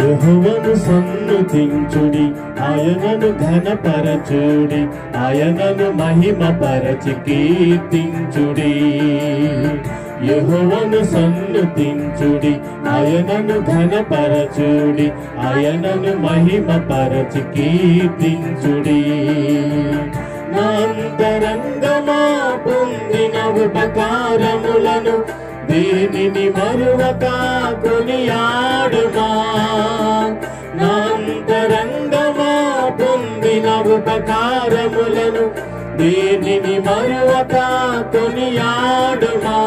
యెహోవాను సన్నుతించుడి ఆయనను ఘనపరచుడి ఆయనను మహిమపరచి కీర్తించుడి యెహోవాను సన్నుతించుడి ఆయనను ఘనపరచుడి ఆయనను మహిమపరచి కీర్తించుడి నా అంతరంగమా పొందిన ఉపకారములను దేనిని మరువక కొనియాడుమా నా అంతరంగమా పొందిన ఉపకారములను దేనిని మరువక కొనియాడుమా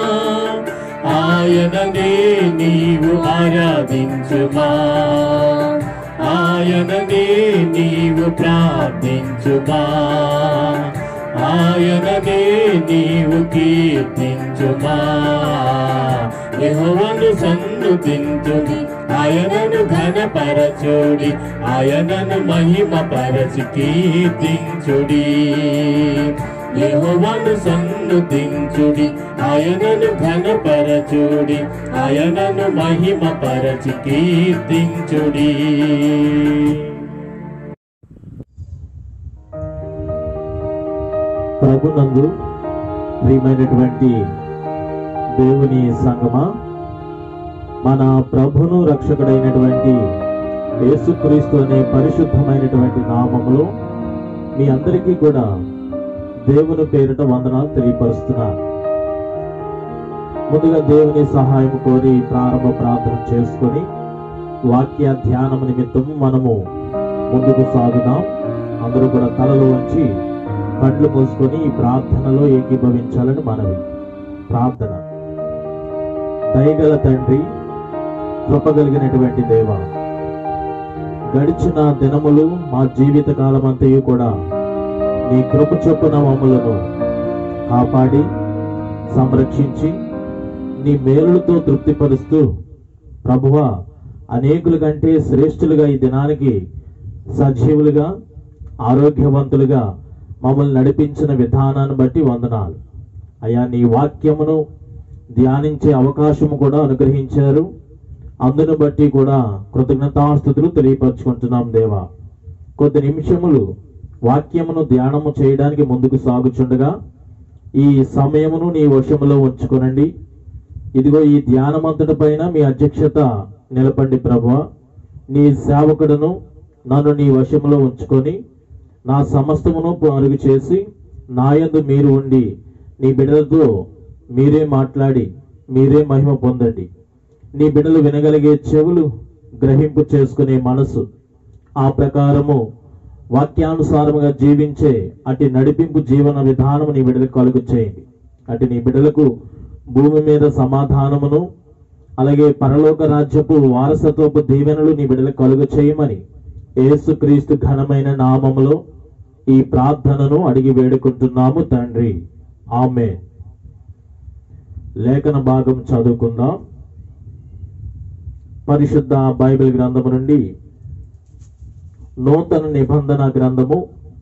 ఆయననే నీవు ఆరాధించుమా ఆయననే నీవు ప్రార్థించుమా ఆయననే నీవు కీర్తించుమా యెహోవాను సన్నుతించుడి ఆయనను ఘనపరచుడి ఆయనను మహిమపరచి కీర్తించుడి యెహోవాను సన్నుతించుడి ఆయనను ఘనపరచుడి ఆయనను మహిమపరచి కీర్తించుడి ప్రభునందు ప్రియమైనటువంటి దేవుని సంగమా మన ప్రభును రక్షకుడైనటువంటి యేసుక్రీస్తు అనే పరిశుద్ధమైనటువంటి నామములో మీ అందరికీ కూడా దేవుని పేరిట వందనాలు తెలియపరుస్తున్నాను ముందుగా దేవుని సహాయం కోరి ప్రారంభ ప్రార్థన చేసుకొని వాక్య ధ్యానం నిమిత్తం మనము ముందుకు సాగుదాం అందరూ కూడా తలలు వంచి కళ్ళు మూసుకొని ఈ ప్రార్థనలో ఏకీభవించాలని మనవి ప్రార్థన దయగల తండ్రి కృపగలిగినటువంటి దేవ గడిచిన దినములు మా జీవిత కాలమంతయు కూడా నీ కృప చొప్పున మమ్మలను కాపాడి సంరక్షించి నీ మేలులతో తృప్తిపరుస్తూ ప్రభువ అనేకుల కంటే శ్రేష్ఠులుగా ఈ దినానికి సజీవులుగా ఆరోగ్యవంతులుగా మమ్మల్ని నడిపించిన విధానాన్ని బట్టి వందనాలు అయ్యా నీ వాక్యమును ధ్యానించే అవకాశము కూడా అనుగ్రహించారు అందును బట్టి కూడా కృతజ్ఞతాస్థుతులు తెలియపరచుకుంటున్నాం దేవా కొద్ది నిమిషములు వాక్యమును ధ్యానము చేయడానికి ముందుకు సాగుచుండగా ఈ సమయమును నీ వశములో ఉంచుకొనండి ఇదిగో ఈ ధ్యానమంతటి పైన మీ అధ్యక్షత నిలపండి ప్రభువ నీ సేవకుడును నన్ను నీ వశములో ఉంచుకొని నా సమస్తమును అరుగు చేసి నాయందు మీరు ఉండి నీ బిడ్డలతో మీరే మాట్లాడి మీరే మహిమ పొందండి నీ బిడ్డలు వినగలిగే చెవులు గ్రహింపు చేసుకునే మనసు ఆ ప్రకారము వాక్యానుసారముగా జీవించే అటు నడిపింపు జీవన విధానము నీ బిడ్డలకు కలుగు చేయండి అటు నీ బిడ్డలకు భూమి మీద సమాధానమును అలాగే పరలోక రాజ్యపు వారసత్వపు దీవెనలు నీ బిడ్డలకు కలుగు చేయమని యేసుక్రీస్తు ఘనమైన నామములో ఈ ప్రార్థనను అడిగి వేడుకుంటున్నాము తండ్రి ఆమె లేఖన భాగం చదువుకుందాం పరిశుద్ధ బైబిల్ గ్రంథము నుండి నూతన నిబంధన గ్రంథము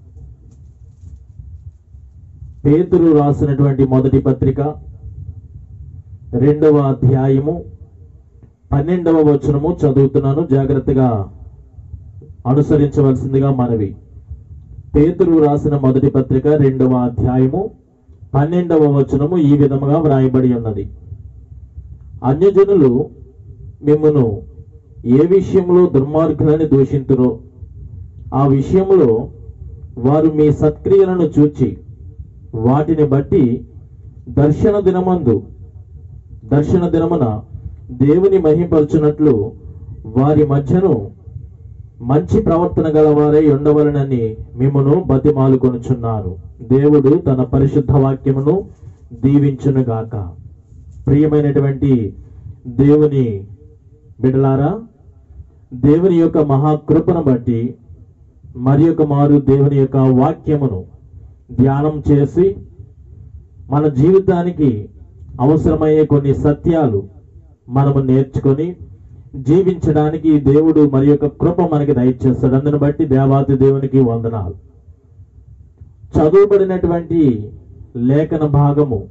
పేతురు రాసినటువంటి మొదటి పత్రిక రెండవ అధ్యాయము పన్నెండవ వచనము చదువుతున్నాను జాగ్రత్తగా అనుసరించవలసిందిగా మనవి పేతురు రాసిన మొదటి పత్రిక రెండవ అధ్యాయము పన్నెండవ వచనము ఈ విధముగా వ్రాయబడి ఉన్నది అన్యజనులు మిమ్మను ఏ విషయంలో దుర్మార్గులని దూషింతురో ఆ విషయంలో వారు మీ సత్క్రియలను చూచి వాటిని బట్టి దర్శన దినమందు దర్శన దినమున దేవుని మహింపరచునట్లు వారి మధ్యను మంచి ప్రవర్తన గలవారై ఉండవలనని మిమ్మను బతిమాలుకొనుచున్నాను దేవుడు తన పరిశుద్ధ వాక్యమును దీవించునుగాక ప్రియమైనటువంటి దేవుని బిడలారా దేవుని యొక్క మహాకృపను బట్టి మరి యొక్క మారు దేవుని యొక్క వాక్యమును ధ్యానం చేసి మన జీవితానికి అవసరమయ్యే కొన్ని సత్యాలు మనము నేర్చుకొని జీవించడానికి దేవుడు మరి యొక్క కృప మనకి దయచేస్తాడు అందుని బట్టి దేవాది దేవునికి వందనాలు చదువుబడినటువంటి లేఖన భాగము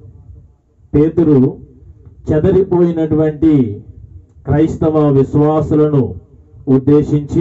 పేతురు చెదరిపోయినటువంటి క్రైస్తవ విశ్వాసులను ఉద్దేశించి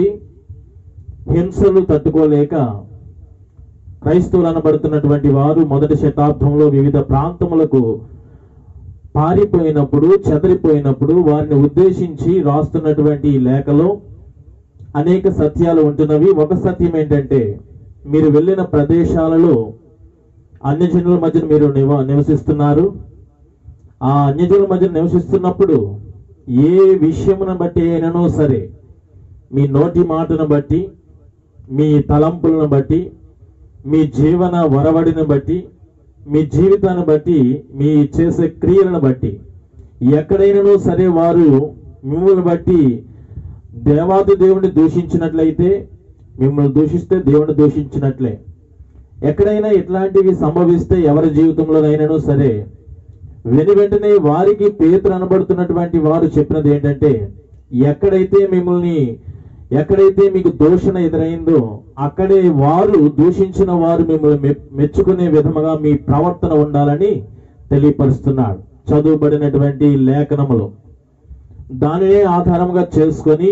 హింసలు తట్టుకోలేక క్రైస్తవులు అనబడుతున్నటువంటి వారు మొదటి శతాబ్దంలో వివిధ ప్రాంతములకు పారిపోయినప్పుడు చెదరిపోయినప్పుడు వారిని ఉద్దేశించి రాస్తున్నటువంటి ఈ లేఖలో అనేక సత్యాలు ఉంటున్నవి ఒక సత్యం ఏంటంటే మీరు వెళ్ళిన ప్రదేశాలలో అన్యజనుల మధ్య మీరు నివ నివసిస్తున్నారు ఆ అన్యజనుల మధ్య నివసిస్తున్నప్పుడు ఏ విషయమును బట్టి అయినను సరే మీ నోటి మాటను బట్టి మీ తలంపులను బట్టి మీ జీవన వరవడిని బట్టి మీ జీవితాన్ని బట్టి మీ చేసే క్రియలను బట్టి ఎక్కడైనాను సరే వారు మిమ్మల్ని బట్టి దేవాది దేవుని దూషించినట్లయితే మిమ్మల్ని దూషిస్తే దేవుని దూషించినట్లే ఎక్కడైనా ఇట్లాంటివి సంభవిస్తే ఎవరి జీవితంలోనైనాను సరే వెను వెంటనే వారికి పేతురు అనబడుతున్నటువంటి వారు చెప్పినది ఏంటంటే ఎక్కడైతే మిమ్మల్ని ఎక్కడైతే మీకు దూషణ ఎదురైందో అక్కడే వారు దూషించిన వారు మిమ్మల్ని మె- మెచ్చుకునే విధముగా మీ ప్రవర్తన ఉండాలని తెలియపరుస్తున్నాడు చదువుబడినటువంటి లేఖనములు దానినే ఆధారంగా చేసుకొని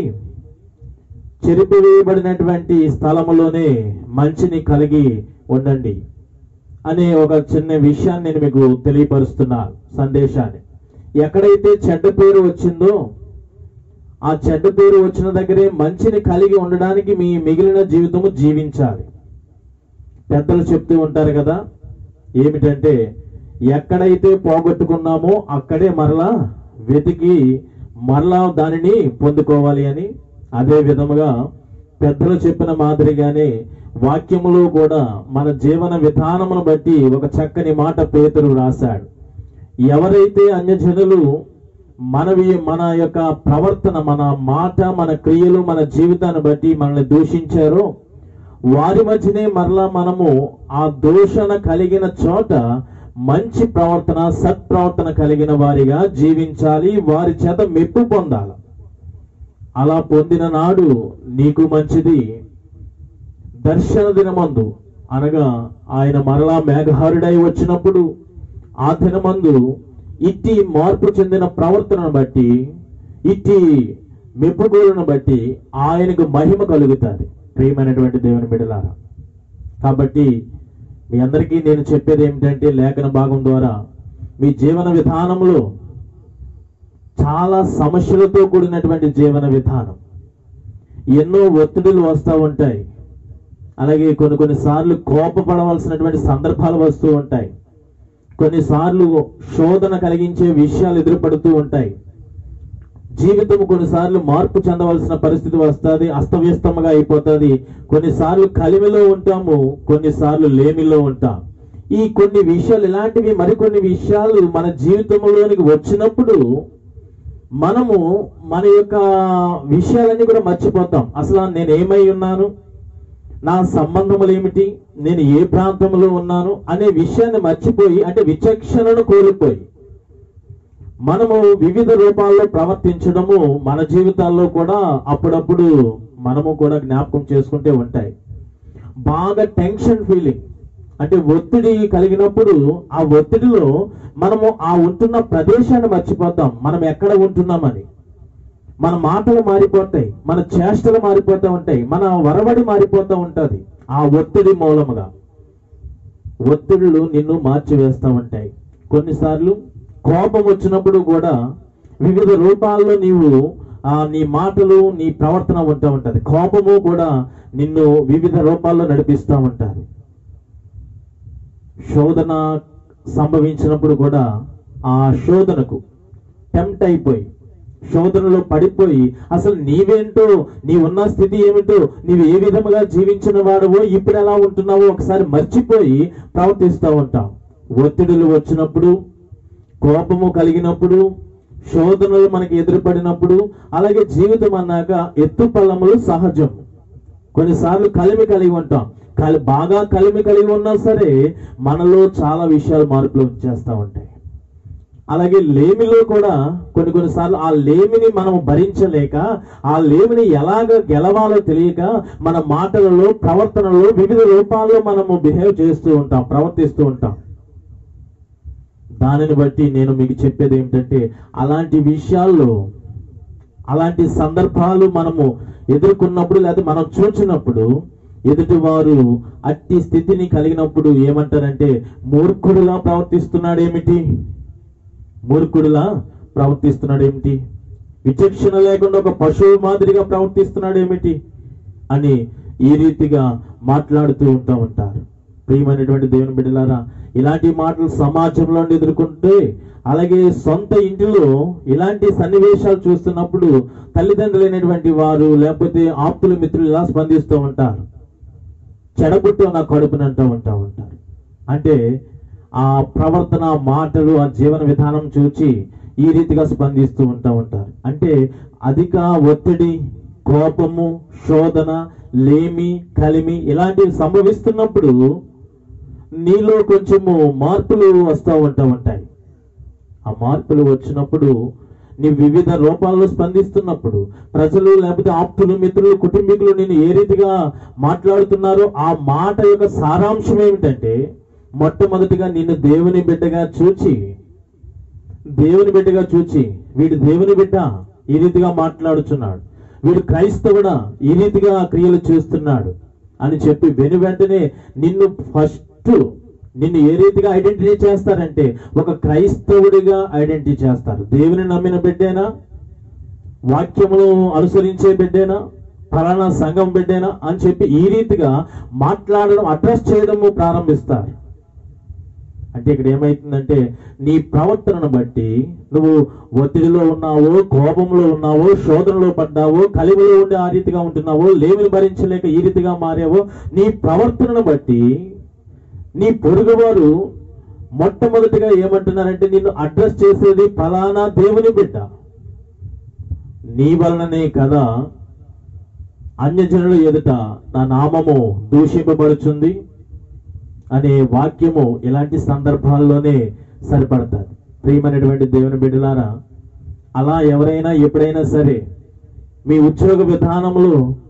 చెరిపివేయబడినటువంటి స్థలములోనే మంచిని కలిగి ఉండండి అనే ఒక చిన్న విషయాన్ని నేను మీకు తెలియపరుస్తున్నాను సందేశాన్ని ఎక్కడైతే చెడ్డ పేరు వచ్చిందో ఆ చెడ్డ పేరు వచ్చిన దగ్గరే మంచిని కలిగి ఉండడానికి మీ మిగిలిన జీవితము జీవించాలి పెద్దలు చెప్తూ ఉంటారు కదా ఏమిటంటే ఎక్కడైతే పోగొట్టుకున్నామో అక్కడే మరలా వెతికి మరలా దానిని పొందుకోవాలి అని అదే విధముగా పెద్దలు చెప్పిన మాదిరిగానే వాక్యములో కూడా మన జీవన విధానమును బట్టి ఒక చక్కని మాట పేతురు రాశాడు ఎవరైతే అన్యజనులు మనవి మన యొక్క ప్రవర్తన మన మాట మన క్రియలు మన జీవితాన్ని బట్టి మనల్ని దూషించారో వారి మధ్యనే మరలా మనము ఆ దూషణ కలిగిన చోట మంచి ప్రవర్తన సత్ప్రవర్తన కలిగిన వారిగా జీవించాలి వారి చేత మెప్పు పొందాలి అలా పొందిన నాడు నీకు మంచిది దర్శన దినమందు అనగా ఆయన మరలా మేఘహారుడై వచ్చినప్పుడు ఆ దినమందు ఇట్టి మార్పు చెందిన ప్రవర్తనను బట్టి ఇట్టి మెప్పుగోలను బట్టి ఆయనకు మహిమ కలుగుతుంది ప్రియమైనటువంటి దేవుని బిడలారా కాబట్టి మీ అందరికీ నేను చెప్పేది ఏమిటంటే లేఖన భాగం ద్వారా మీ జీవన విధానంలో చాలా సమస్యలతో కూడినటువంటి జీవన విధానం ఎన్నో ఒత్తిడులు వస్తూ ఉంటాయి అలాగే కొన్ని కొన్ని సార్లు కోపపడవలసినటువంటి సందర్భాలు వస్తూ ఉంటాయి కొన్నిసార్లు శోధన కలిగించే విషయాలు ఎదురుపడుతూ ఉంటాయి జీవితం కొన్నిసార్లు మార్పు చెందవలసిన పరిస్థితి వస్తుంది అస్తవ్యస్తముగా అయిపోతుంది కొన్నిసార్లు కలిమిలో ఉంటాము కొన్నిసార్లు లేమిలో ఉంటాం ఈ కొన్ని విషయాలు ఇలాంటివి మరికొన్ని విషయాలు మన జీవితంలోనికి వచ్చినప్పుడు మనము మన యొక్క విషయాలన్నీ కూడా మర్చిపోతాం అసలు నేను ఏమై ఉన్నాను నా సంబంధములు ఏమిటి నేను ఏ ప్రాంతంలో ఉన్నాను అనే విషయాన్ని మర్చిపోయి అంటే విచక్షణను కోల్పోయి మనము వివిధ రూపాల్లో ప్రవర్తించడము మన జీవితాల్లో కూడా అప్పుడప్పుడు మనము కూడా జ్ఞాపకం చేసుకుంటే ఉంటాయి బాగా టెన్షన్ ఫీలింగ్ అంటే ఒత్తిడి కలిగినప్పుడు ఆ ఒత్తిడిలో మనము ఆ ఉంటున్న ప్రదేశాన్ని మర్చిపోతాం మనం ఎక్కడ ఉంటున్నామని మన మాటలు మారిపోతాయి మన చేష్టలు మారిపోతూ ఉంటాయి మన వరవడి మారిపోతూ ఉంటది ఆ ఒత్తిడి మూలముగా ఒత్తిడులు నిన్ను మార్చివేస్తూ ఉంటాయి కొన్నిసార్లు కోపం వచ్చినప్పుడు కూడా వివిధ రూపాల్లో నీవు ఆ నీ మాటలు నీ ప్రవర్తన ఉంటూ ఉంటది కోపము కూడా నిన్ను వివిధ రూపాల్లో నడిపిస్తూ ఉంటాది శోధన సంభవించినప్పుడు కూడా ఆ శోధనకు టెంప్ట్ అయిపోయి శోధనలో పడిపోయి అసలు నీవేంటో నీ ఉన్న స్థితి ఏమిటో నీవు ఏ విధముగా జీవించిన వాడవో ఇప్పుడు ఎలా ఉంటున్నావో ఒకసారి మర్చిపోయి ప్రవర్తిస్తూ ఉంటాం ఒత్తిడులు వచ్చినప్పుడు కోపము కలిగినప్పుడు శోధనలు మనకి ఎదురుపడినప్పుడు అలాగే జీవితం అన్నాక ఎత్తు పల్లములు సహజం కొన్నిసార్లు కలిమి కలిగి ఉంటాం కలి బాగా కలిమి కలిగి ఉన్నా సరే మనలో చాలా విషయాలు మార్పులు వచ్చేస్తూ ఉంటాయి అలాగే లేమిలో కూడా కొన్ని కొన్నిసార్లు ఆ లేమిని మనం భరించలేక ఆ లేమిని ఎలాగ గెలవాలో తెలియక మన మాటలలో ప్రవర్తనలో వివిధ రూపాల్లో మనము బిహేవ్ చేస్తూ ఉంటాం ప్రవర్తిస్తూ ఉంటాం దానిని బట్టి నేను మీకు చెప్పేది ఏమిటంటే అలాంటి విషయాల్లో అలాంటి సందర్భాలు మనము ఎదుర్కొన్నప్పుడు లేదా మనం చూచినప్పుడు ఎదుటి వారు అట్టి స్థితిని కలిగినప్పుడు ఏమంటారంటే మూర్ఖుడులా ప్రవర్తిస్తున్నాడు ఏమిటి మూర్ఖుడులా ప్రవర్తిస్తున్నాడు ఏమిటి విచక్షణ లేకుండా ఒక పశువు మాదిరిగా ప్రవర్తిస్తున్నాడు ఏమిటి అని ఈ రీతిగా మాట్లాడుతూ ఉంటూ ఉంటారు ప్రియమైనటువంటి దేవుని బిడ్డలారా ఇలాంటి మాటలు సమాజంలో ఎదుర్కొంటే అలాగే సొంత ఇంటిలో ఇలాంటి సన్నివేశాలు చూస్తున్నప్పుడు తల్లిదండ్రులైనటువంటి వారు లేకపోతే ఆప్తుల మిత్రులు ఇలా స్పందిస్తూ ఉంటారు చెడబుట్టు నా కడుపునంటూ ఉంటా ఉంటారు అంటే ఆ ప్రవర్తన మాటలు ఆ జీవన విధానం చూచి ఈ రీతిగా స్పందిస్తూ ఉంటా ఉంటారు అంటే అధిక ఒత్తిడి కోపము శోధన లేమి కలిమి ఇలాంటివి సంభవిస్తున్నప్పుడు నీలో కొంచెము మార్పులు వస్తూ ఉంటా ఉంటాయి ఆ మార్పులు వచ్చినప్పుడు నీ వివిధ రూపాల్లో స్పందిస్తున్నప్పుడు ప్రజలు లేకపోతే ఆప్తులు మిత్రులు కుటుంబీకులు నేను ఏ రీతిగా మాట్లాడుతున్నారో ఆ మాట యొక్క సారాంశం ఏమిటంటే మొట్టమొదటిగా నిన్ను దేవుని బిడ్డగా చూచి దేవుని బిడ్డగా చూచి వీడు దేవుని బిడ్డ ఈ రీతిగా మాట్లాడుచున్నాడు వీడు క్రైస్తవుడా ఈ రీతిగా క్రియలు చేస్తున్నాడు అని చెప్పి వెను వెంటనే నిన్ను ఫస్ట్ నిన్ను ఏ రీతిగా ఐడెంటిఫై చేస్తారంటే ఒక క్రైస్తవుడిగా ఐడెంటిఫై చేస్తారు దేవుని నమ్మిన బిడ్డేనా వాక్యమును అనుసరించే బిడ్డేనా ఫలానా సంఘం బిడ్డేనా అని చెప్పి ఈ రీతిగా మాట్లాడడం అడ్రస్ చేయడము ప్రారంభిస్తారు అంటే ఇక్కడ ఏమైతుందంటే నీ ప్రవర్తనను బట్టి నువ్వు ఒత్తిడిలో ఉన్నావో కోపంలో ఉన్నావో శోధనలో పడ్డావో కలిమిలో ఉండి ఆ రీతిగా ఉంటున్నావో లేమిని భరించలేక ఈ రీతిగా మారావో నీ ప్రవర్తనను బట్టి నీ పొరుగువారు మొట్టమొదటిగా ఏమంటున్నారంటే నిన్ను అడ్రస్ చేసేది ఫలానా దేవుని బిడ్డ నీ వలననే కదా అన్యజనుల ఎదుట నా నామము దూషింపబడుచుంది అనే వాక్యము ఇలాంటి సందర్భాల్లోనే సరిపడతాది ప్రియమైనటువంటి దేవుని బిడ్డలారా అలా ఎవరైనా ఎప్పుడైనా సరే మీ ఉద్యోగ విధానంలో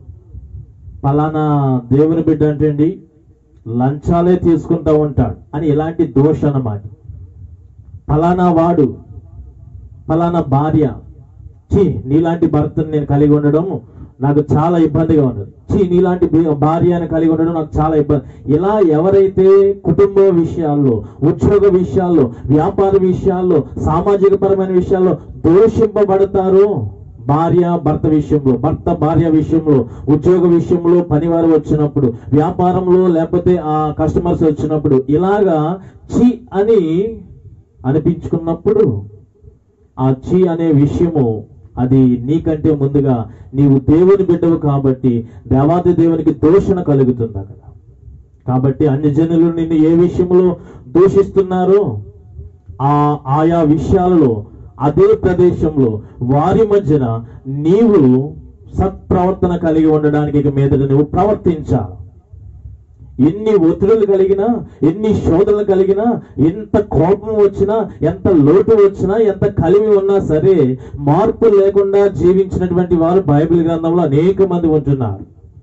పలానా దేవుని బిడ్డ అంటే అండి లంచాలే తీసుకుంటూ ఉంటాడు అని ఇలాంటి దోష అన్నమాట ఫలానా వాడు ఫలానా భార్య ఛీ నీలాంటి భర్తను నేను కలిగి ఉండడం నాకు చాలా ఇబ్బందిగా ఉన్నది ఛీ నీలాంటి బి- భార్యను కలిగి ఉండడం నాకు చాలా ఇబ్బంది ఇలా ఎవరైతే కుటుంబ విషయాల్లో ఉద్యోగ విషయాల్లో వ్యాపార విషయాల్లో సామాజిక పరమైన విషయాల్లో దోషింపబడతారో భార్య భర్త విషయంలో భర్త భార్య విషయంలో ఉద్యోగ విషయంలో పనివారు వచ్చినప్పుడు వ్యాపారంలో లేకపోతే ఆ కస్టమర్స్ వచ్చినప్పుడు ఇలాగా చి అని అనిపించుకున్నప్పుడు ఆ చి అనే విషయము అది నీకంటే ముందుగా నీవు దేవుని బిడ్డవు కాబట్టి దేవాది దేవునికి దోషణ కలుగుతుంది అక్కడ కాబట్టి అన్ని జనులు నిన్ను ఏ విషయంలో దూషిస్తున్నారో ఆ ఆయా విషయాలలో అదే ప్రదేశంలో వారి మధ్యన నీవు సత్ప్రవర్తన కలిగి ఉండడానికి ఇక మీదట నువ్వు ప్రవర్తించాలి ఎన్ని ఒత్తిడులు కలిగినా ఎన్ని శోధనలు కలిగినా ఎంత కోపం వచ్చినా ఎంత లోటు వచ్చినా ఎంత కలిమి ఉన్నా సరే మార్పు లేకుండా జీవించినటువంటి వారు బైబిల్ గ్రంథంలో అనేక మంది ఉంటున్నారు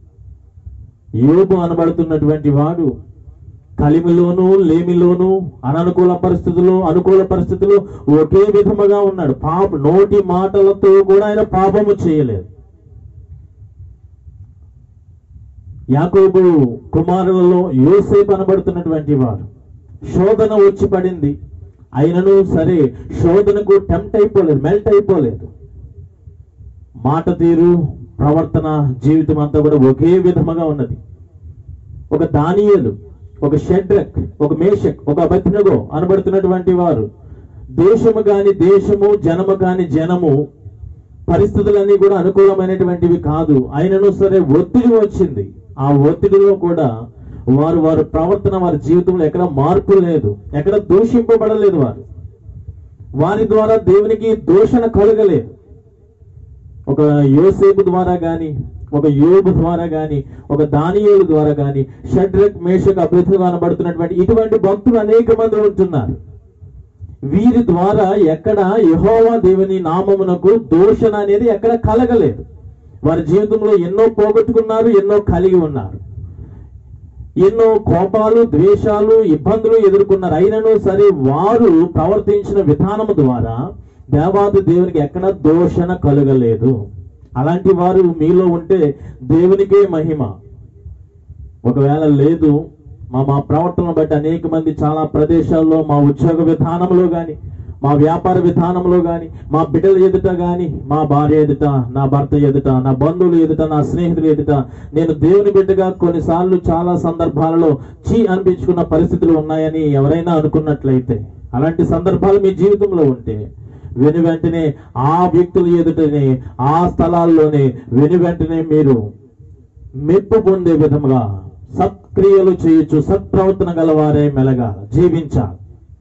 యోబు అనబడుతున్నటువంటి వాడు కలిమిలోను లేమిలోను అననుకూల పరిస్థితుల్లో అనుకూల పరిస్థితుల్లో ఒకే విధముగా ఉన్నాడు పాప నోటి మాటలతో కూడా ఆయన పాపము చేయలేదు యాకోబు కుమారులలో యోసేపు అనబడుతున్నటువంటి వారు శోధన వచ్చి పడింది అయినను సరే శోధనకు టెంప్ట్ అయిపోలేదు మెల్ట్ అయిపోలేదు మాట తీరు ప్రవర్తన జీవితం అంతా కూడా ఒకే విధముగా ఉన్నది ఒక దానియేలు ఒక షెడ్రక్ ఒక మేషక్ ఒక అభ్యర్థనగో అనబడుతున్నటువంటి వారు దేశము కాని దేశము జనము కాని జనము పరిస్థితులన్నీ కూడా అనుకూలమైనటువంటివి కాదు అయినను సరే ఒత్తిడి వచ్చింది ఆ ఒత్తిడిలో కూడా వారు వారి ప్రవర్తన వారి జీవితంలో ఎక్కడ మార్పు లేదు ఎక్కడ దూషింపబడలేదు వారు వారి ద్వారా దేవునికి దూషణ కలగలేదు ఒక యోసేపు ద్వారా గాని ఒక యోబు ద్వారా గాని ఒక దానియేలు ద్వారా గాని షడ్రక్ మేషక్ అభ్యర్థులు అనబడుతున్నటువంటి ఇటువంటి భక్తులు అనేక మంది ఉంటున్నారు వీరి ద్వారా ఎక్కడ యెహోవా దేవుని నామమునకు దూషణ అనేది ఎక్కడ కలగలేదు వారి జీవితంలో ఎన్నో పోగొట్టుకున్నారు ఎన్నో కలిగి ఉన్నారు ఎన్నో కోపాలు ద్వేషాలు ఇబ్బందులు ఎదుర్కొన్నారు అయినను సరే వారు ప్రవర్తించిన విధానము ద్వారా దేవాది దేవునికి ఎక్కడ దోషణ కలుగలేదు అలాంటి వారు మీలో ఉంటే దేవునికే మహిమ ఒకవేళ లేదు మా మా ప్రవర్తనను బట్టి అనేక మంది చాలా ప్రదేశాల్లో మా ఉద్యోగ విధానంలో కానీ మా వ్యాపార విధానంలో కానీ మా బిడ్డల ఎదుట కానీ మా భార్య ఎదుట నా భర్త ఎదుట నా బంధువులు ఎదుట నా స్నేహితులు ఎదుట నేను దేవుని బిడ్డగా కొన్నిసార్లు చాలా సందర్భాలలో చీ అనిపించుకున్న పరిస్థితులు ఉన్నాయని ఎవరైనా అనుకున్నట్లయితే అలాంటి సందర్భాలు మీ జీవితంలో ఉంటే వెను వెంటనే ఆ వ్యక్తుల ఎదుటనే ఆ స్థలాల్లోనే వెను వెంటనే మీరు మెప్పు పొందే విధముగా సత్క్రియలు చేయొచ్చు సత్ప్రవర్తన గలవారే మెలగా జీవించాలి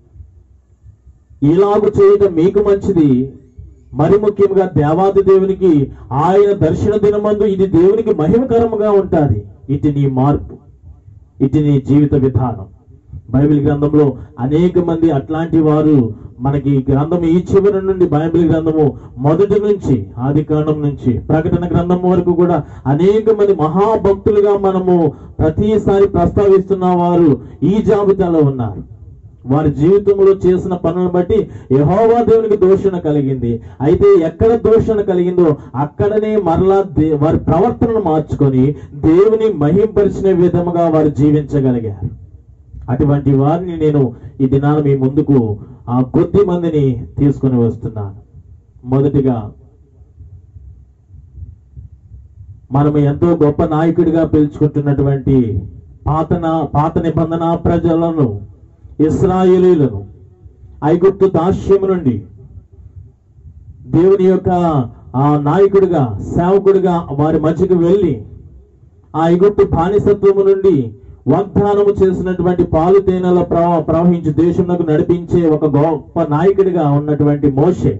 ఇలాగు చేయటం మీకు మంచిది మరి ముఖ్యంగా దేవాది దేవునికి ఆయన దర్శన దినమందు ఇది దేవునికి మహిమకరముగా ఉంటుంది ఇది నీ మార్పు ఇది నీ జీవిత విధానం బైబిల్ గ్రంథంలో అనేక మంది అట్లాంటి వారు మనకి ఈ గ్రంథం ఈ చివరి నుండి బైబిల్ గ్రంథము మొదటి నుంచి ఆది కాండం నుంచి ప్రకటన గ్రంథం వరకు కూడా అనేక మంది మహాభక్తులుగా మనము ప్రతిసారి ప్రస్తావిస్తున్న వారు ఈ జాబితాలో ఉన్నారు వారి జీవితంలో చేసిన పనులను బట్టి యహోవా దేవునికి దోషణ కలిగింది అయితే ఎక్కడ దోషణ కలిగిందో అక్కడనే మరలా దే- వారి ప్రవర్తనను మార్చుకొని దేవుని మహింపరిచిన విధముగా వారు జీవించగలిగారు అటువంటి వారిని నేను ఈ దినాన మీ ముందుకు ఆ కొద్ది మందిని తీసుకొని వస్తున్నాను మొదటిగా మనము ఎంతో గొప్ప నాయకుడిగా పిలుచుకుంటున్నటువంటి పాత నా- పాత నిబంధన ప్రజలను ఇస్రాయేలీలను ఐగుప్తు దాస్యము నుండి దేవుని యొక్క ఆ నాయకుడిగా సేవకుడిగా వారి మధ్యకు వెళ్ళి ఆ ఐగుప్తు బానిసత్వము నుండి వాగ్దానము చేసినటువంటి పాలు తేనెల ప్రవ ప్రవహించి దేశంలోకి నడిపించే ఒక గొప్ప నాయకుడిగా ఉన్నటువంటి మోషే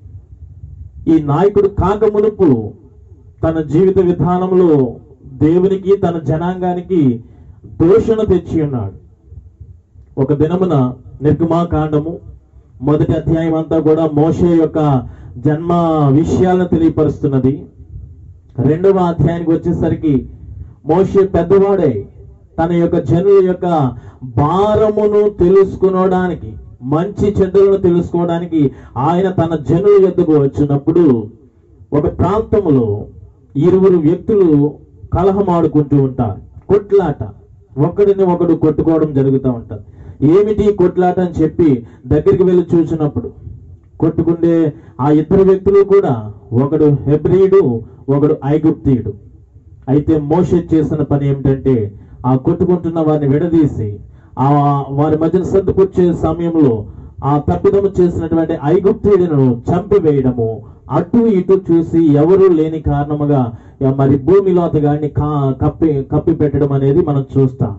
ఈ నాయకుడు కాక మునుపు తన జీవిత విధానంలో దేవునికి తన జనాంగానికి దోషణ తెచ్చి ఉన్నాడు ఒక దినమున నిర్గమాకాండము మొదటి అధ్యాయం అంతా కూడా మోషే యొక్క జన్మ విషయాలను తెలియపరుస్తున్నది రెండవ అధ్యాయానికి వచ్చేసరికి మోషే పెద్దవాడే తన యొక్క జనుల యొక్క భారమును తెలుసుకునడానికి మంచి చెడ్డలను తెలుసుకోవడానికి ఆయన తన జనుల యొద్దకు వచ్చినప్పుడు ఒక ప్రాంతములో ఇరువురు వ్యక్తులు కలహమాడుకుంటూ ఉంటారు కొట్లాట ఒకడిని ఒకడు కొట్టుకోవడం జరుగుతూ ఉంటుంది ఏమిటి ఈ కొట్లాట అని చెప్పి దగ్గరికి వెళ్ళి చూసినప్పుడు కొట్టుకుండే ఆ ఇద్దరు వ్యక్తులు కూడా ఒకడు హెబ్రీయుడు ఒకడు ఐగుప్తీయుడు అయితే మోషే చేసిన పని ఏమిటంటే ఆ కొట్టుకుంటున్న వారిని విడదీసి ఆ వారి మధ్యన సర్దుకొచ్చే సమయంలో ఆ తప్పిదము చేసినటువంటి ఐగుప్తీయుడును చంపివేయడము అటు ఇటు చూసి ఎవరు లేని కారణముగా ఇక మరి భూమిలో అతగాడిని కా- కప్పి కప్పి పెట్టడం అనేది మనం చూస్తాం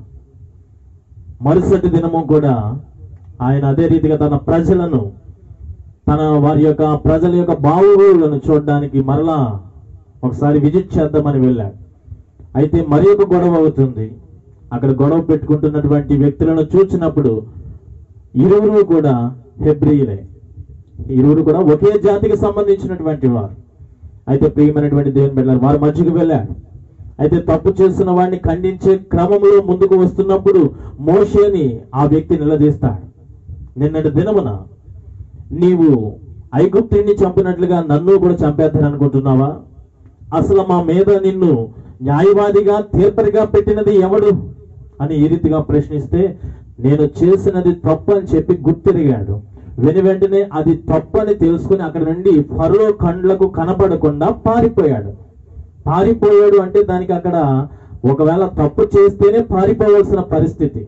మరుసటి దినము కూడా ఆయన అదే రీతిగా తన ప్రజలను తన వారి యొక్క ప్రజల యొక్క బావులను చూడడానికి మరలా ఒకసారి విజిట్ చేద్దామని వెళ్ళాడు అయితే మరి ఒక గొడవ అవుతుంది అక్కడ గొడవ పెట్టుకుంటున్నటువంటి వ్యక్తులను చూసినప్పుడు ఇరువురు కూడా హెబ్రియులే ఇరువురు కూడా ఒకే జాతికి సంబంధించినటువంటి వారు అయితే ప్రియమైనటువంటి దేవుని బిడ్డలారా వారి మధ్యకు వెళ్ళాడు అయితే తప్పు చేస్తున్న వాడిని ఖండించే క్రమంలో ముందుకు వస్తున్నప్పుడు మోషేని ఆ వ్యక్తి నిలదీస్తాడు నిన్నటి దినమున నీవు ఐగుప్తుని చంపినట్లుగా నన్ను కూడా చంపేద్దాను అనుకుంటున్నావా అసలు మా మీద నిన్ను న్యాయవాదిగా తీర్పరిగా పెట్టినది ఎవడు అని ఈ రీతిగా ప్రశ్నిస్తే నేను చేసినది తప్పు అని చెప్పి గుర్తిరిగాడు వెను వెంటనే అది తప్పు అని తెలుసుకుని అక్కడ నుండి ఫరో కండ్లకు కనపడకుండా పారిపోయాడు పారిపోయాడు అంటే దానికి అక్కడ ఒకవేళ తప్పు చేస్తేనే పారిపోవాల్సిన పరిస్థితి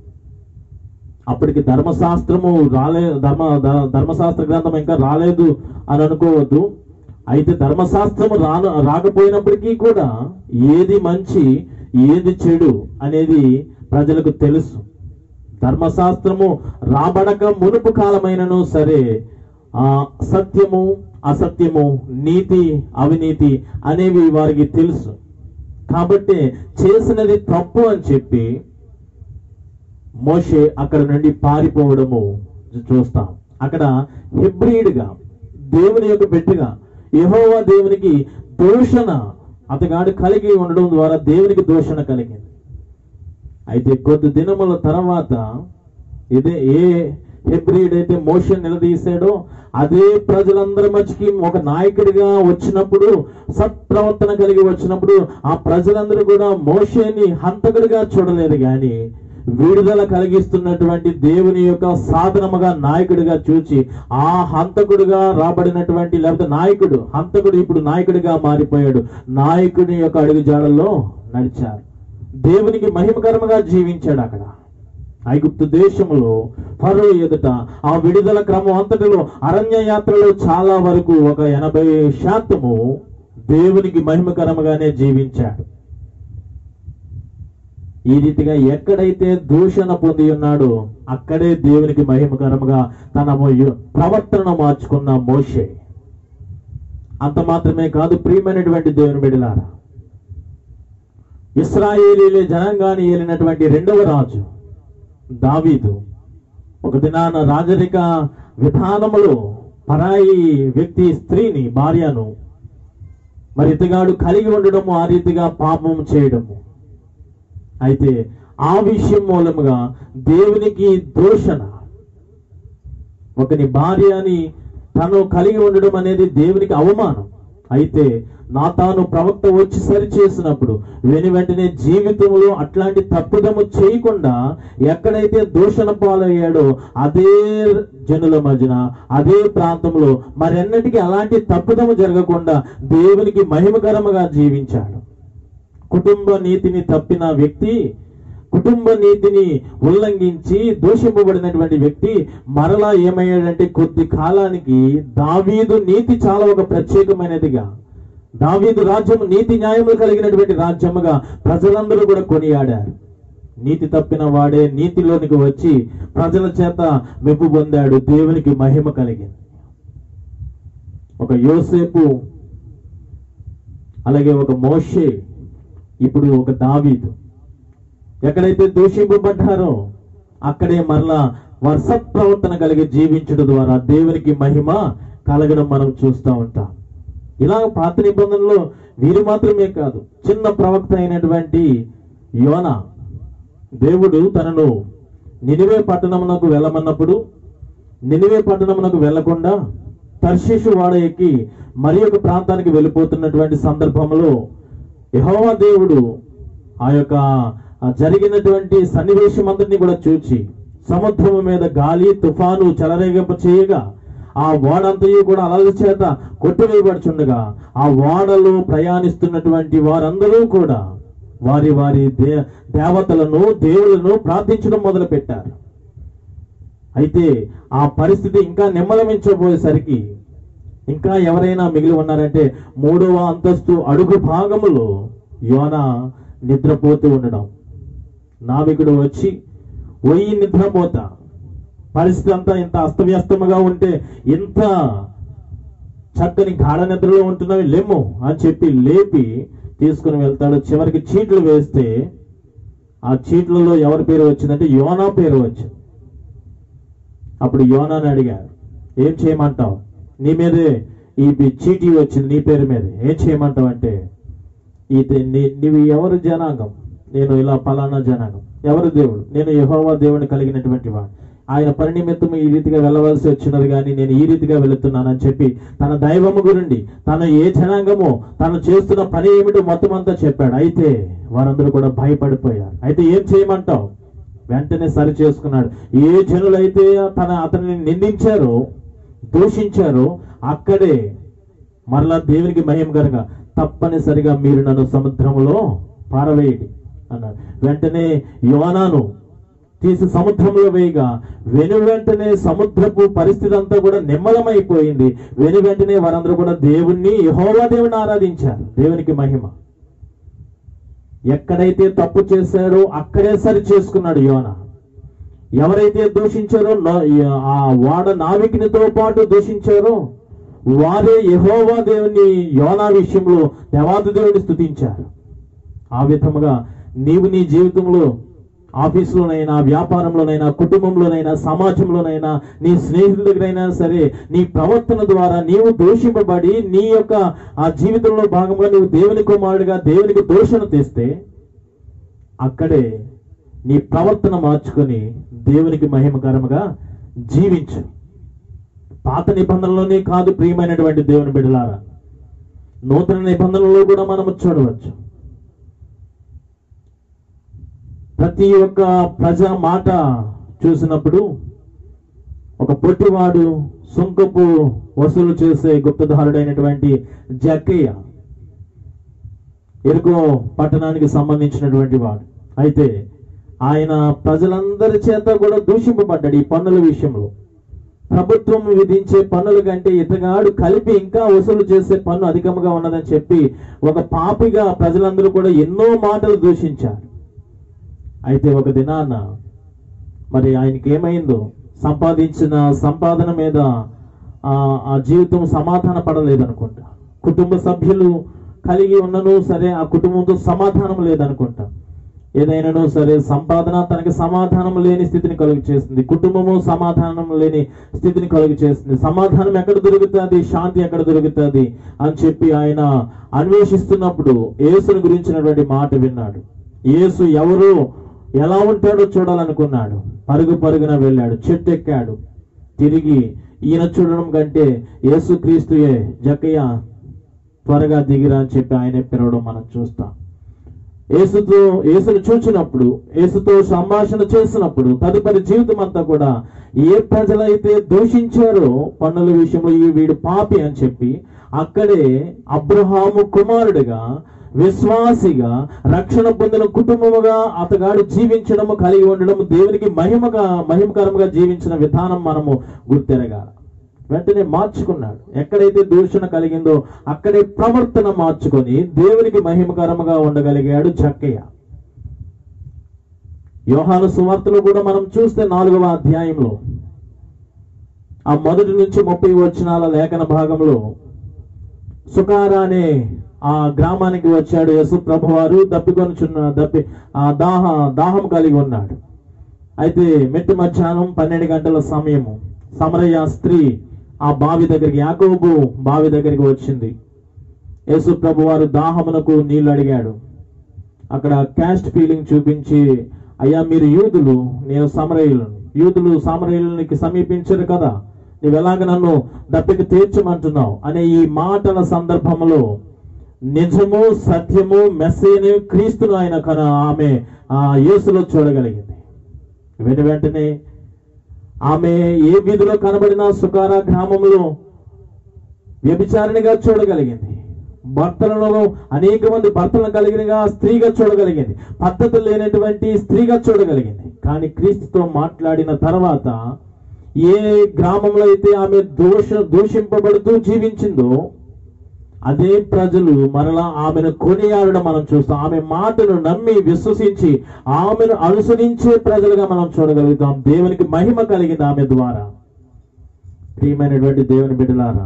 అప్పటికి ధర్మశాస్త్రము రాలే ధర్మ ధ- ధర్మశాస్త్ర గ్రంథం ఇంకా రాలేదు అని అనుకోవద్దు అయితే ధర్మశాస్త్రము రాను రాకపోయినప్పటికీ కూడా ఏది మంచి ఏది చెడు అనేది ప్రజలకు తెలుసు ధర్మశాస్త్రము రాబడక మునుపు కాలమైనను సరే ఆ సత్యము అసత్యము నీతి అవినీతి అనేవి వారికి తెలుసు కాబట్టి చేసినది తప్పు అని చెప్పి మోషే అక్కడ నుండి పారిపోవడము చూస్తాం అక్కడ హెబ్రియుడిగా దేవుని యొక్క బిడ్డగా యెహోవా దేవునికి దూషణ అతగాడు కలిగి ఉండడం ద్వారా దేవునికి దూషణ కలిగింది అయితే కొద్ది దినముల తర్వాత ఇదే ఏ హెబ్రియుడైతే మోషన్ నిలదీశాడో అదే ప్రజలందరి మధ్యకి ఒక నాయకుడిగా వచ్చినప్పుడు సత్ప్రవర్తన కలిగి వచ్చినప్పుడు ఆ ప్రజలందరూ కూడా మోషేని హంతకుడిగా చూడలేదు గాని విడుదల కలిగిస్తున్నటువంటి దేవుని యొక్క సాధనముగా నాయకుడిగా చూచి ఆ హంతకుడిగా రాబడినటువంటి లేకపోతే నాయకుడు హంతకుడు ఇప్పుడు నాయకుడిగా మారిపోయాడు నాయకుడి యొక్క అడుగు జాడల్లో నడిచారు దేవునికి మహిమకరముగా జీవించాడు అక్కడ ఐగుప్తు దేశములో ఫరో ఎదుట ఆ విడుదల క్రమం అంతటిలో అరణ్య యాత్రలో చాలా వరకు ఒక ఎనభై శాతము దేవునికి మహిమకరముగానే జీవించాడు ఈ రీతిగా ఎక్కడైతే దూషణ పొంది ఉన్నాడో అక్కడే దేవునికి మహిమకరముగా తన మొయ్య- ప్రవర్తనను మార్చుకున్న మోషే అంత మాత్రమే కాదు ప్రియమైనటువంటి దేవుని బిడలారా ఇస్రాయేలీలే జనాంగాన్ని ఏలినటువంటి రెండవ రాజు దావీదు ఒక దినాన రాజరిక విధానములో పరాయి వ్యక్తి స్త్రీని భార్యను మరి ఇతగాడు కలిగి ఉండడము ఆ రీతిగా పాపం చేయడము అయితే ఆ విషయం మూలముగా దేవునికి దోషణ ఒకని భార్యని తను కలిగి ఉండడం అనేది దేవునికి అవమానం అయితే నా తాను ప్రవక్త వచ్చి సరి చేసినప్పుడు వెను వెంటనే జీవితంలో అట్లాంటి తప్పుదము చేయకుండా ఎక్కడైతే దూషణ పాలయ్యాడో అదే జనుల మధ్యన అదే ప్రాంతంలో మరెన్నటికీ అలాంటి తప్పుదము జరగకుండా దేవునికి మహిమకరముగా జీవించాడు కుటుంబ నీతిని తప్పిన వ్యక్తి కుటుంబ నీతిని ఉల్లంఘించి దూషింపబడినటువంటి వ్యక్తి మరలా ఏమయ్యాడంటే కొద్ది కాలానికి దావీదు నీతి చాలా ఒక ప్రత్యేకమైనదిగా దావీదు రాజ్యము నీతి న్యాయములు కలిగినటువంటి రాజ్యముగా ప్రజలందరూ కూడా కొనియాడారు నీతి తప్పిన వాడే నీతిలోనికి వచ్చి ప్రజల చేత మెప్పు పొందాడు దేవునికి మహిమ కలిగింది ఒక యోసేపు అలాగే ఒక మోషే ఇప్పుడు ఒక దావీదు ఎక్కడైతే దూషింపబడ్డారో అక్కడే మరలా వారు సత్ప్రవర్తన కలిగి జీవించడం ద్వారా దేవునికి మహిమ కలగడం మనం చూస్తూ ఉంటాం ఇలా పాత నిబంధనలో వీరు మాత్రమే కాదు చిన్న ప్రవక్త అయినటువంటి యోన దేవుడు తనను నినివే పట్టణమునకు వెళ్ళమన్నప్పుడు నినివే పట్టణమునకు వెళ్లకుండా తర్షిషు వాడ ఎక్కి మరి ఒక ప్రాంతానికి వెళ్ళిపోతున్నటువంటి సందర్భంలో యెహోవా దేవుడు ఆ యొక్క ఆ జరిగినటువంటి సన్నివేశం అంతటిని కూడా చూచి సముద్రము మీద గాలి తుఫాను చెలరేగింప చేయగా ఆ ఓడంతయు కూడా అలల చేత కొట్టివేయబడుచుండగా ఆ ఓడలో ప్రయాణిస్తున్నటువంటి వారందరూ కూడా వారి వారి దే దేవతలను దేవులను ప్రార్థించడం మొదలు పెట్టారు అయితే ఆ పరిస్థితి ఇంకా నెమ్మలమించబోయేసరికి ఇంకా ఎవరైనా మిగిలి ఉన్నారంటే మూడవ అంతస్తు అడుగు భాగములో యోన నిద్రపోతూ ఉండడం నావికుడు వచ్చి ఒయ్యి నిద్రపోత పరిస్థితి అంతా ఇంత అస్తవ్యస్తముగా ఉంటే ఇంత చక్కని గాఢ నిద్రలో ఉంటున్నవి లేము అని చెప్పి లేపి తీసుకుని వెళ్తాడు చివరికి చీట్లు వేస్తే ఆ చీట్లలో ఎవరి పేరు వచ్చిందంటే యోనా పేరు వచ్చింది అప్పుడు యోనాని అడిగారు ఏం చేయమంటావు నీ మీదే ఈ బి- చీటీ వచ్చింది నీ పేరు మీద ఏం చేయమంటావు అంటే ఇది నీ- నీవి ఎవరు జనాంగం నేను ఇలా పలానా జనాంగం ఎవరు దేవుడు నేను యెహోవా దేవుని కలిగినటువంటి వాడు ఆయన పని నిమిత్తం ఈ రీతిగా వెళ్ళవలసి వచ్చినది కానీ నేను ఈ రీతిగా వెళుతున్నానని చెప్పి తన దైవము గురుండి తన ఏ జనాంగమో తను చేస్తున్న పని ఏమిటో మొత్తం అంతా చెప్పాడు అయితే వారందరూ కూడా భయపడిపోయారు అయితే ఏం చేయమంటావు వెంటనే సరి చేసుకున్నాడు ఏ జనులైతే తన అతనిని నిందించారో దూషించారో అక్కడే మరలా దేవునికి మహిమ కనుక తప్పనిసరిగా మీరు నన్ను సముద్రంలో పారవేయండి అన్నాడు వెంటనే యోనాను తీసి సముద్రంలో వేయగా వెను వెంటనే సముద్రపు పరిస్థితి అంతా కూడా నిమ్మలమైపోయింది వెను వెంటనే వారందరూ కూడా దేవుణ్ణి యెహోవా దేవుని ఆరాధించారు దేవునికి మహిమ ఎక్కడైతే తప్పు చేశాడో అక్కడే సరి చేసుకున్నాడు యోన ఎవరైతే దూషించారో నా- ఆ వాడ నావికునితో పాటు దూషించారో వారే యెహోవా దేవుని యోనా విషయంలో దేవాది దేవుని స్తుతించారు ఆ విధముగా నీవు నీ జీవితంలో ఆఫీసులోనైనా వ్యాపారంలోనైనా కుటుంబంలోనైనా సమాజంలోనైనా నీ స్నేహితుల దగ్గరైనా సరే నీ ప్రవర్తన ద్వారా నీవు దోషింపబడి నీ యొక్క ఆ జీవితంలో భాగంగా నువ్వు దేవుని కుమారుడిగా దేవునికి దోషణ తెస్తే అక్కడే నీ ప్రవర్తన మార్చుకొని దేవునికి మహిమకరముగా జీవించు పాత నిబంధనలోనే కాదు ప్రియమైనటువంటి దేవుని బిడలారా నూతన నిబంధనలో కూడా మనము చూడవచ్చు ప్రతి ఒక్క ప్రజ మాట చూసినప్పుడు ఒక పొట్టివాడు సుంకపు వసూలు చేసే గుప్తధారుడైనటువంటి జక్కయ్య ఎరుకో పట్టణానికి సంబంధించినటువంటి వాడు అయితే ఆయన ప్రజలందరి చేత కూడా దూషింపబడ్డాడు ఈ పన్నుల విషయంలో ప్రభుత్వం విధించే పన్నుల కంటే ఇతగాడు కలిపి ఇంకా వసూలు చేసే పన్ను అధికంగా ఉన్నదని చెప్పి ఒక పాపిగా ప్రజలందరూ కూడా ఎన్నో మాటలు దూషించారు అయితే ఒక దినాన మరి ఆయనకి ఏమైందో సంపాదించిన సంపాదన మీద ఆ ఆ జీవితం సమాధాన పడలేదనుకుంటా కుటుంబ సభ్యులు కలిగి ఉన్నను సరే ఆ కుటుంబంతో సమాధానం లేదనుకుంటా ఏదైనాను సరే సంపాదన తనకి సమాధానం లేని స్థితిని కలుగు చేస్తుంది కుటుంబము సమాధానం లేని స్థితిని కలుగు చేస్తుంది సమాధానం ఎక్కడ దొరుకుతుంది శాంతి ఎక్కడ దొరుకుతుంది అని చెప్పి ఆయన అన్వేషిస్తున్నప్పుడు యేసుని గురించినటువంటి మాట విన్నాడు యేసు ఎవరు ఎలా ఉంటాడో చూడాలనుకున్నాడు పరుగు పరుగున వెళ్ళాడు చెట్టు ఎక్కాడు తిరిగి ఈయన చూడడం కంటే యేసు క్రీస్తుయే జక్కయ్య త్వరగా దిగిరా అని చెప్పి ఆయనే పిలవడం మనం చూస్తాం యేసుతో యేసును చూచినప్పుడు యేసుతో సంభాషణ చేసినప్పుడు తదుపరి జీవితం అంతా కూడా ఏ ప్రజలైతే దూషించారో పన్నుల విషయంలో ఈ వీడు పాపి అని చెప్పి అక్కడే అబ్రహాము కుమారుడిగా విశ్వాసిగా రక్షణ పొందిన కుటుంబముగా అతగాడు జీవించడము కలిగి ఉండడము దేవునికి మహిమగా మహిమకరముగా జీవించిన విధానం మనము గుర్తెరగాలి వెంటనే మార్చుకున్నాడు ఎక్కడైతే దూషణ కలిగిందో అక్కడే ప్రవర్తన మార్చుకొని దేవునికి మహిమకరముగా ఉండగలిగాడు చక్కయ్య యోహాను సువార్తలో కూడా మనం చూస్తే నాలుగవ అధ్యాయంలో ఆ మొదటి నుంచి ముప్పై వచనాల లేఖన భాగంలో సుకార అనే ఆ గ్రామానికి వచ్చాడు యశు ప్రభువారు దప్పికొనుచున్న దప్పి ఆ దాహ దాహం కలిగి ఉన్నాడు అయితే మెట్టు మధ్యాహ్నం పన్నెండు గంటల సమయము సమరయ్య స్త్రీ ఆ బావి దగ్గరికి యాకోబు బావి దగ్గరికి వచ్చింది యేసు ప్రభు వారు దాహమునకు నీళ్లు అడిగాడు అక్కడ క్యాస్ట్ ఫీలింగ్ చూపించి అయ్యా మీరు యూదులు నేను సమరయులను యూదులు సమరయులకి సమీపించరు కదా నువ్వు ఎలాగ నన్ను దప్పికి తీర్చమంటున్నావు అనే ఈ మాటల సందర్భంలో నిజము సత్యము మెస్సేని క్రీస్తును ఆయన కన ఆమె ఆ యేసులో చూడగలిగింది వెను వెంటనే ఆమె ఏ వీధిలో కనబడిన సుకార గ్రామంలో వ్యభిచారిణిగా చూడగలిగింది భర్తలను అనేక మంది భర్తలను కలిగినగా స్త్రీగా చూడగలిగింది పద్ధతి లేనటువంటి స్త్రీగా చూడగలిగింది కానీ క్రీస్తుతో మాట్లాడిన తర్వాత ఏ గ్రామంలో అయితే ఆమె దోష దూషింపబడుతూ జీవించిందో అదే ప్రజలు మరలా ఆమెను కొనియాడడం మనం చూస్తాం ఆమె మాటను నమ్మి విశ్వసించి ఆమెను అనుసరించే ప్రజలుగా మనం చూడగలుగుతాం దేవునికి మహిమ కలిగింది ఆమె ద్వారా ప్రియమైనటువంటి దేవుని బిడ్డలారా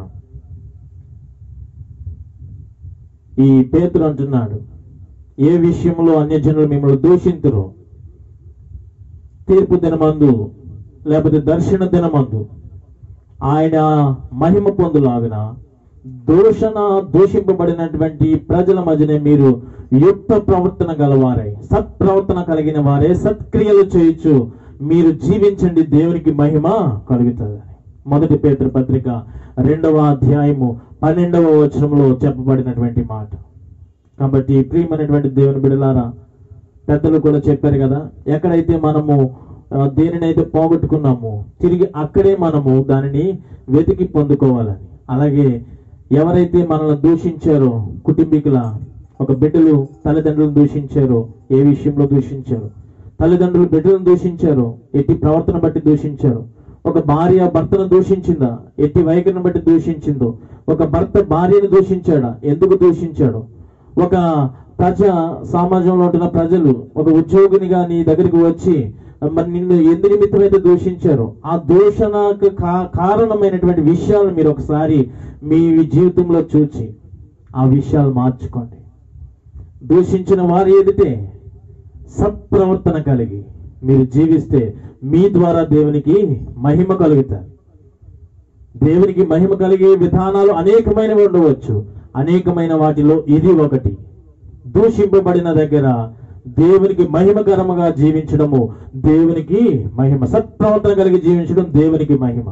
ఈ పేతురు అంటున్నాడు ఏ విషయంలో అన్యజనులు మిమ్మల్ని దూషింతురు తీర్పు దినమందు లేకపోతే దర్శన దినమందు ఆయన మహిమ పొందులాగిన దూషణ దూషింపబడినటువంటి ప్రజల మధ్యనే మీరు యుక్త ప్రవర్తన గలవారై సత్ప్రవర్తన కలిగిన వారే సత్క్రియలు చేయొచ్చు మీరు జీవించండి దేవునికి మహిమ కలుగుతుంది మొదటి పేతురు పత్రిక రెండవ అధ్యాయము పన్నెండవ వచనంలో చెప్పబడినటువంటి మాట కాబట్టి ప్రియమైనటువంటి దేవుని బిడలారా పెద్దలు కూడా చెప్పారు కదా ఎక్కడైతే మనము ఆ, దేనినైతే పోగొట్టుకున్నామో తిరిగి అక్కడే మనము దానిని వెతికి పొందుకోవాలని అలాగే ఎవరైతే మనల్ని దూషించారో కుటుంబీకుల ఒక బిడ్డలు తల్లిదండ్రులను దూషించారో ఏ విషయంలో దూషించారో తల్లిదండ్రులు బిడ్డలను దూషించారో ఎట్టి ప్రవర్తన బట్టి దూషించారు ఒక భార్య భర్తను దూషించిందా ఎట్టి వైఖరిని బట్టి దూషించిందో ఒక భర్త భార్యను దూషించాడా ఎందుకు దూషించాడు ఒక ప్రజ సమాజంలో ఉంటున్న ప్రజలు ఒక ఉద్యోగినిగా నీ దగ్గరికి వచ్చి మరి నిన్ను ఎందు నిమిత్తమైతే దూషించారో ఆ దూషణకు కా- కారణమైనటువంటి విషయాలు మీరు ఒకసారి మీ జీవితంలో చూచి ఆ విషయాలు మార్చుకోండి దూషించిన వారి ఎదితే సత్ప్రవర్తన కలిగి మీరు జీవిస్తే మీ ద్వారా దేవునికి మహిమ కలుగుతారు దేవునికి మహిమ కలిగే విధానాలు అనేకమైనవి ఉండవచ్చు అనేకమైన వాటిలో ఇది ఒకటి దూషింపబడిన దగ్గర దేవునికి మహిమకరముగా జీవించడము దేవునికి మహిమ సత్ప్రవర్తన కలిగి జీవించడం దేవునికి మహిమ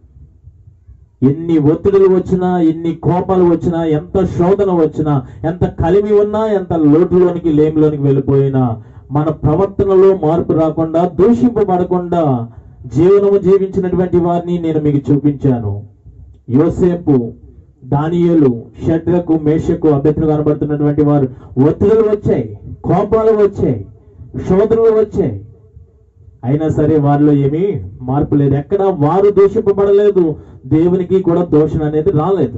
ఎన్ని ఒత్తిడులు వచ్చినా ఎన్ని కోపాలు వచ్చినా ఎంత శోధన వచ్చినా ఎంత కలిమి ఉన్నా ఎంత లోటులోనికి లేమిలోనికి వెళ్ళిపోయినా మన ప్రవర్తనలో మార్పు రాకుండా దూషింపబడకుండా జీవనము జీవించినటువంటి వారిని నేను మీకు చూపించాను యోసేపు దానియేలు షడ్రకు మేషకు అభ్యర్థులు కనబడుతున్నటువంటి వారు ఒత్తిడులు వచ్చాయి కోపాలు వచ్చాయి శోధనలు వచ్చాయి అయినా సరే వారిలో ఏమీ మార్పు లేదు ఎక్కడ వారు దూషింపబడలేదు దేవునికి కూడా దోషణ అనేది రాలేదు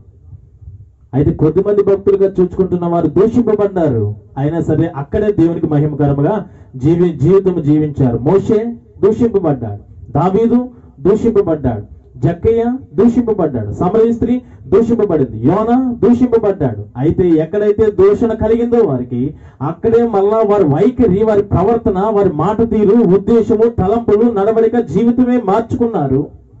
అయితే కొద్దిమంది భక్తులుగా చూసుకుంటున్న వారు దూషింపబడ్డారు అయినా సరే అక్కడే దేవునికి మహిమకరముగా జీవి జీవితం జీవించారు మోషే దూషింపబడ్డాడు దావీదు దూషింపబడ్డాడు జక్కయ్య దూషింపబడ్డాడు సమరయ స్త్రీ దూషింపబడింది యోన దూషింపబడ్డాడు అయితే ఎక్కడైతే దూషణ కలిగిందో వారికి అక్కడే మళ్ళా వారి వైఖరి వారి ప్రవర్తన వారి మాట తీరు ఉద్దేశము తలంపులు నడవడిక జీవితమే మార్చుకున్నారు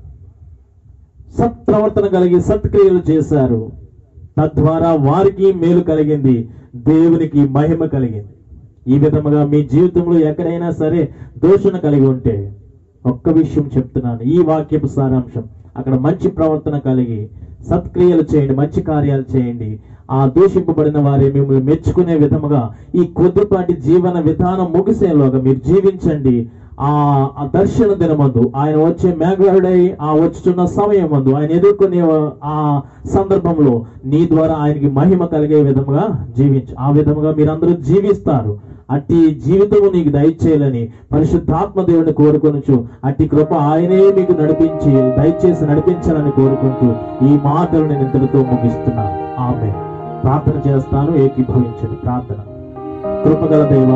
సత్ప్రవర్తన కలిగి సత్క్రియలు చేశారు తద్వారా వారికి మేలు కలిగింది దేవునికి మహిమ కలిగింది ఈ విధముగా మీ జీవితంలో ఎక్కడైనా సరే దోషణ కలిగి ఉంటే ఒక్క విషయం చెప్తున్నాను ఈ వాక్యపు సారాంశం అక్కడ మంచి ప్రవర్తన కలిగి సత్క్రియలు చేయండి మంచి కార్యాలు చేయండి ఆ దూషింపబడిన వారి మిమ్మల్ని మెచ్చుకునే విధముగా ఈ కొద్దిపాటి జీవన విధానం ముగిసేలోగా మీరు జీవించండి ఆ ఆ దర్శన దినమందు ఆయన వచ్చే మేఘారుడై ఆ వచ్చుచున్న సమయం మందు ఆయన ఎదుర్కొనే ఆ సందర్భంలో నీ ద్వారా ఆయనకి మహిమ కలిగే విధముగా జీవించు ఆ విధముగా మీరందరూ జీవిస్తారు అట్టి జీవితము నీకు దయచేయాలని పరిశుద్ధాత్మ దేవుని కోరుకొనుచు అట్టి కృప ఆయనే మీకు నడిపించి దయచేసి నడిపించాలని కోరుకుంటూ ఈ మాటలు నేను ఇంతటితో ముగిస్తున్నాను ఆమె ప్రార్థన చేస్తాను ఏకీభవించండి ప్రార్థన కృపగల దేవ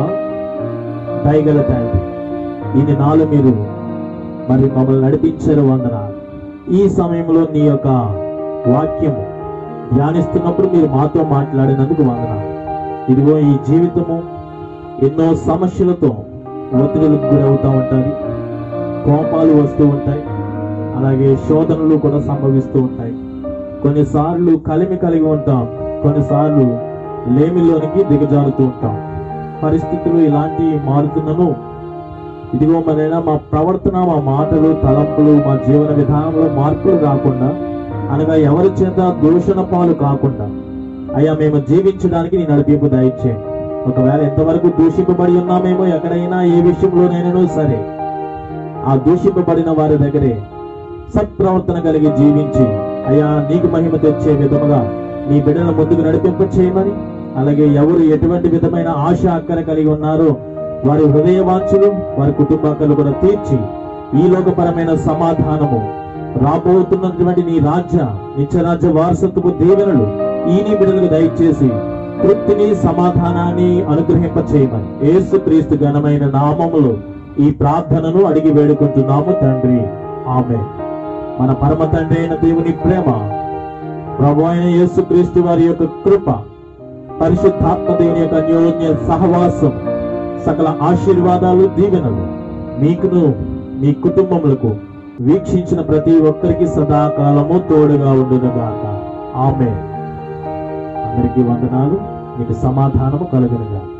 దయగల తండ్రి ఈ నాలు మీరు మరి మమ్మల్ని నడిపించారు వందనాలు ఈ సమయంలో నీ యొక్క వాక్యము ధ్యానిస్తున్నప్పుడు మీరు మాతో మాట్లాడినందుకు వందనాలు ఇదిగో ఈ జీవితము ఎన్నో సమస్యలతో ఒత్తిడులకు గురవుతూ ఉంటాయి కోపాలు వస్తూ ఉంటాయి అలాగే శోధనలు కూడా సంభవిస్తూ ఉంటాయి కొన్నిసార్లు కలిమి కలిగి ఉంటాం కొన్నిసార్లు లేమిలోనికి దిగజారుతూ ఉంటాం పరిస్థితులు ఇలాంటివి మారుతున్నను ఇదిగో మరైనా మా ప్రవర్తన మా మాటలు తలంపులు మా జీవన విధానంలో మార్పులు కాకుండా అనగా ఎవరి చేత దూషణ పాలు కాకుండా అయ్యా మేము జీవించడానికి నీ నడిపింపు దయచేయండి ఒకవేళ ఎంతవరకు దూషింపబడి ఉన్నామేమో ఎక్కడైనా ఏ విషయంలోనైనా సరే ఆ దూషింపబడిన వారి దగ్గరే సత్ప్రవర్తన కలిగి జీవించి అయ్యా నీకు మహిమ తెచ్చే విధముగా నీ బిడ్డల ముందుకు నడిపింప చేయమని అలాగే ఎవరు ఎటువంటి విధమైన ఆశ అక్కర కలిగి ఉన్నారో వారి హృదయ వాంఛలు వారి కుటుంబాకలు కూడా తీర్చి ఈ లోకపరమైన సమాధానము రాబోతున్నటువంటి నీ రాజ్య నిత్యరాజ్య వారసత్వపు దీవెనలు ఈ నీ బిడ్డలకు దయచేసి తృప్తిని సమాధానాన్ని అనుగ్రహింప చేయమని యేసు క్రీస్తు ఘనమైన నామములో ఈ ప్రార్థనను అడిగి వేడుకుంటున్నాము తండ్రి ఆమె మన పరమ తండ్రి అయిన దేవుని ప్రేమ ప్రభు అయిన యేసు క్రీస్తు వారి యొక్క కృప పరిశుద్ధాత్మ దేవుని యొక్క అన్యోన్య సహవాసం సకల ఆశీర్వాదాలు దీవెనలు మీకును మీ కుటుంబములకు వీక్షించిన ప్రతి ఒక్కరికి సదాకాలము తోడుగా ఉండునుగాక ఆమె అందరికీ వందనాలు మీకు సమాధానము కలుగునుగా